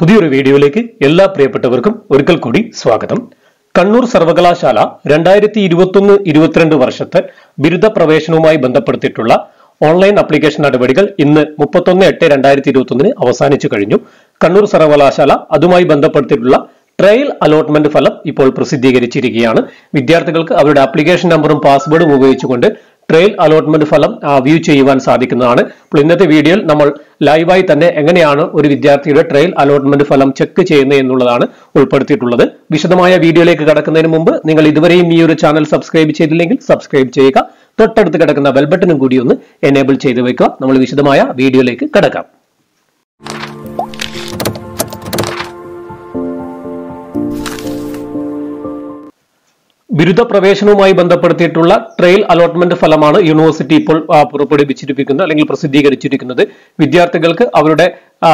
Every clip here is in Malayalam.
പുതിയൊരു വീഡിയോയിലേക്ക് എല്ലാ പ്രിയപ്പെട്ടവർക്കും ഒരിക്കൽ കൂടി സ്വാഗതം കണ്ണൂർ സർവകലാശാല രണ്ടായിരത്തി ഇരുപത്തൊന്ന് ഇരുപത്തിരണ്ട് വർഷത്തെ ബിരുദ പ്രവേശനവുമായി ബന്ധപ്പെടുത്തിയിട്ടുള്ള ഓൺലൈൻ അപ്ലിക്കേഷൻ നടപടികൾ ഇന്ന് മുപ്പത്തൊന്ന് എട്ട് രണ്ടായിരത്തി ഇരുപത്തൊന്നിന് അവസാനിച്ചു കഴിഞ്ഞു കണ്ണൂർ സർവകലാശാല അതുമായി ബന്ധപ്പെടുത്തിയിട്ടുള്ള ട്രയൽ അലോട്ട്മെന്റ് ഫലം ഇപ്പോൾ പ്രസിദ്ധീകരിച്ചിരിക്കുകയാണ് വിദ്യാർത്ഥികൾക്ക് അവരുടെ ആപ്ലിക്കേഷൻ നമ്പറും പാസ്വേഡും ഉപയോഗിച്ചുകൊണ്ട് ട്രയൽ അലോട്ട്മെന്റ് ഫലം വ്യൂ ചെയ്യുവാൻ സാധിക്കുന്നതാണ് അപ്പോൾ ഇന്നത്തെ വീഡിയോയിൽ നമ്മൾ ലൈവായി തന്നെ എങ്ങനെയാണ് ഒരു വിദ്യാർത്ഥിയുടെ ട്രയൽ അലോട്ട്മെന്റ് ഫലം ചെക്ക് ചെയ്യുന്നത് എന്നുള്ളതാണ് ഉൾപ്പെടുത്തിയിട്ടുള്ളത് വിശദമായ വീഡിയോയിലേക്ക് കടക്കുന്നതിന് മുമ്പ് നിങ്ങൾ ഇതുവരെയും ഈ ഒരു ചാനൽ സബ്സ്ക്രൈബ് ചെയ്തില്ലെങ്കിൽ സബ്സ്ക്രൈബ് ചെയ്യുക തൊട്ടടുത്ത് കിടക്കുന്ന ബെൽ ബട്ടണും കൂടി ഒന്ന് എനേബിൾ ചെയ്ത് വെക്കുക നമ്മൾ വിശദമായ വീഡിയോയിലേക്ക് കടക്കാം ബിരുദ പ്രവേശനവുമായി ബന്ധപ്പെടുത്തിയിട്ടുള്ള ട്രയൽ അലോട്ട്മെന്റ് ഫലമാണ് യൂണിവേഴ്സിറ്റി ഇപ്പോൾ ആ, പുറപ്പെടുവിച്ചിരിക്കുന്നത് അല്ലെങ്കിൽ പ്രസിദ്ധീകരിച്ചിരിക്കുന്നത് വിദ്യാർത്ഥികൾക്ക് അവരുടെ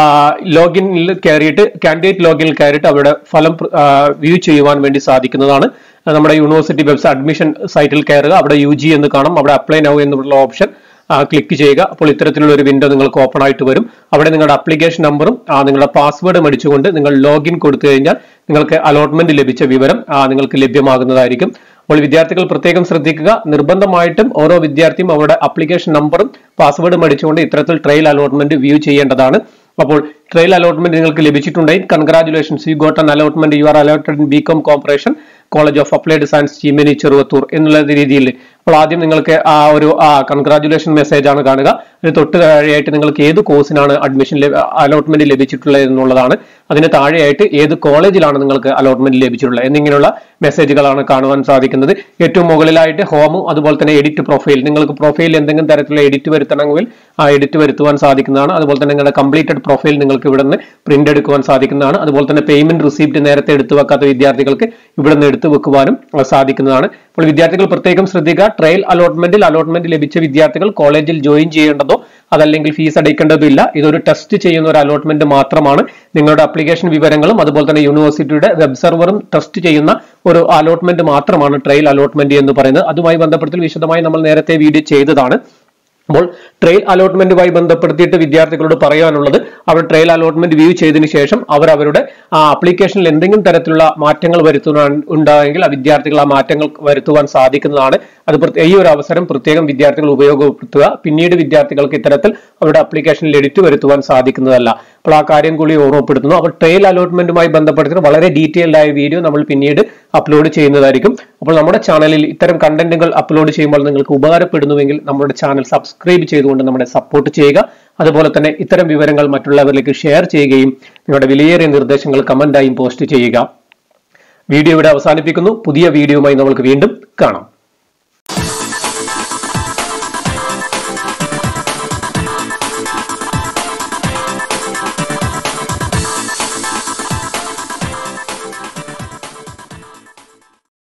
ലോഗിനിൽ കയറിയിട്ട് കാൻഡിഡേറ്റ് ലോഗിനിൽ കയറിയിട്ട് അവരുടെ ഫലം വ്യൂ ചെയ്യുവാൻ വേണ്ടി സാധിക്കുന്നതാണ് നമ്മുടെ യൂണിവേഴ്സിറ്റി വെബ്സൈറ്റ് അഡ്മിഷൻ സൈറ്റിൽ കയറുക അവിടെ യു ജി എന്ന് കാണാം അവിടെ അപ്ലൈ നൗ എന്നുള്ള ഓപ്ഷൻ ക്ലിക്ക് ചെയ്യുക അപ്പോൾ ഇത്തരത്തിലുള്ള ഒരു വിൻഡോ നിങ്ങൾക്ക് ഓപ്പൺ ആയിട്ട് വരും അവിടെ നിങ്ങളുടെ അപ്ലിക്കേഷൻ നമ്പറും ആ, നിങ്ങളുടെ പാസ്വേഡും അടിച്ചുകൊണ്ട് നിങ്ങൾ ലോഗിൻ കൊടുത്തു കഴിഞ്ഞാൽ നിങ്ങൾക്ക് അലോട്ട്മെന്റ് ലഭിച്ച വിവരം ആ, നിങ്ങൾക്ക് ലഭ്യമാകുന്നതായിരിക്കും അപ്പോൾ വിദ്യാർത്ഥികൾ പ്രത്യേകം ശ്രദ്ധിക്കുക നിർബന്ധമായിട്ടും ഓരോ വിദ്യാർത്ഥിയും അവരുടെ അപ്ലിക്കേഷൻ നമ്പറും പാസ്വേഡും അടിച്ചുകൊണ്ട് ഇത്തരത്തിൽ ട്രയൽ അലോട്ട്മെന്റ് വ്യൂ ചെയ്യേണ്ടതാണ് അപ്പോൾ ട്രയൽ അലോട്ട്മെന്റ് നിങ്ങൾക്ക് ലഭിച്ചിട്ടുണ്ടെങ്കിൽ congratulations you got an allotment you are allotted in B com corporation college of applied science Cheemeni Cheruvathur എന്നുള്ള രീതിയിൽ അപ്പോൾ ആദ്യം നിങ്ങൾക്ക് ആ ഒരു കൺഗ്രാറ്റുലേഷൻ മെസ്സേജ് ആണ് കാണുക അതിന് തൊട്ട് താഴെയായിട്ട് നിങ്ങൾക്ക് ഏത് കോഴ്സിനാണ് അഡ്മിഷൻ അലോട്ട്മെന്റ് ലഭിച്ചിട്ടുള്ളത് എന്നുള്ളതാണ് അതിന് താഴെയായിട്ട് ഏത് കോളേജിലാണ് നിങ്ങൾക്ക് അലോട്ട്മെന്റ് ലഭിച്ചിട്ടുള്ളത് എന്നിങ്ങനെയുള്ള മെസ്സേജുകളാണ് കാണുവാൻ സാധിക്കുന്നത് ഏറ്റവും മുകളിലായിട്ട് ഹോമും അതുപോലെ തന്നെ എഡിറ്റ് പ്രൊഫൈൽ നിങ്ങൾക്ക് പ്രൊഫൈലിൽ എന്തെങ്കിലും തരത്തിലുള്ള എഡിറ്റ് വരുത്തണമെങ്കിൽ ആ എഡിറ്റ് വരുത്തുവാൻ സാധിക്കുന്നതാണ് അതുപോലെ തന്നെ നിങ്ങളുടെ കംപ്ലീറ്റഡ് പ്രൊഫൈൽ നിങ്ങൾക്ക് ഇവിടെ നിന്ന് പ്രിന്റ് എടുക്കുവാൻ സാധിക്കുന്നതാണ് അതുപോലെ തന്നെ പേയ്മെന്റ് റിസീപ്റ്റ് നേരത്തെ എടുത്തു വെക്കാത്ത വിദ്യാർത്ഥികൾക്ക് ഇവിടെ നിന്ന് എടുത്തു വെക്കുവാനും ആ, സാധിക്കുന്നതാണ് അപ്പോൾ വിദ്യാർത്ഥികൾ പ്രത്യേകം ശ്രദ്ധിക്കുക ട്രയൽ അലോട്ട്മെന്റിൽ അലോട്ട്മെന്റ് ലഭിച്ച വിദ്യാർത്ഥികൾ കോളേജിൽ ജോയിൻ ചെയ്യേണ്ടതോ അതല്ലെങ്കിൽ ഫീസ് അടയ്ക്കേണ്ടതില്ല ഇതൊരു ടെസ്റ്റ് ചെയ്യുന്ന ഒരു അലോട്ട്മെന്റ് മാത്രമാണ് നിങ്ങളുടെ അപ്ലിക്കേഷൻ വിവരങ്ങളും അതുപോലെ തന്നെ യൂണിവേഴ്സിറ്റിയുടെ വെബ് സെർവറും ടെസ്റ്റ് ചെയ്യുന്ന ഒരു അലോട്ട്മെന്റ് മാത്രമാണ് ട്രയൽ അലോട്ട്മെന്റ് എന്ന് പറയുന്നത് അതുമായി ബന്ധപ്പെടുത്തി വിശദമായി നമ്മൾ നേരത്തെ വീഡിയോ ചെയ്തതാണ് അപ്പോൾ ട്രയൽ അലോട്ട്മെന്റുമായി ബന്ധപ്പെടുത്തിയിട്ട് വിദ്യാർത്ഥികളോട് പറയാനുള്ളത് അവർ ട്രയൽ അലോട്ട്മെന്റ് വ്യൂ ചെയ്തതിനു ശേഷം അവർ അവരുടെ ആ ആപ്ലിക്കേഷനിൽ എന്തെങ്കിലും തരത്തിലുള്ള മാറ്റങ്ങൾ വരുത്തുവാൻ ഉണ്ടായെങ്കിൽ ആ വിദ്യാർത്ഥികൾ ആ മാറ്റങ്ങൾ വരുത്തുവാൻ സാധിക്കുന്നതാണ് അത് പ്രത്യേക- ഈ ഒരു അവസരം പ്രത്യേകം വിദ്യാർത്ഥികൾ ഉപയോഗപ്പെടുത്തുക പിന്നീട് വിദ്യാർത്ഥികൾക്ക് ഇത്തരത്തിൽ അവരുടെ ആപ്ലിക്കേഷനിൽ എഡിറ്റ് വരുത്തുവാൻ സാധിക്കുന്നതല്ല അപ്പോൾ ആ കാര്യം കൂടി ഓർമ്മപ്പെടുത്തുന്നു അപ്പോൾ ട്രയൽ അലോട്ട്മെന്റുമായി ബന്ധപ്പെടുത്തി വളരെ ഡീറ്റെയിൽഡ് ആയ വീഡിയോ നമ്മൾ പിന്നീട് അപ്ലോഡ് ചെയ്യുന്നതായിരിക്കും അപ്പോൾ നമ്മുടെ ചാനലിൽ ഇത്തരം കണ്ടന്റുകൾ അപ്ലോഡ് ചെയ്യുമ്പോൾ നിങ്ങൾക്ക് ഉപകാരപ്പെടുന്നുവെങ്കിൽ നമ്മുടെ ചാനൽ സബ്സ്ക്രൈബ് ചെയ്തുകൊണ്ട് നമ്മളെ സപ്പോർട്ട് ചെയ്യുക അതുപോലെ തന്നെ ഇത്തരം വിവരങ്ങൾ മറ്റുള്ളവരിലേക്ക് ഷെയർ ചെയ്യുകയും നിങ്ങളുടെ വിലയേറിയ നിർദ്ദേശങ്ങൾ കമന്റായും പോസ്റ്റ് ചെയ്യുക വീഡിയോ ഇവിടെ അവസാനിപ്പിക്കുന്നു പുതിയ വീഡിയോയുമായി നമുക്ക് വീണ്ടും കാണാം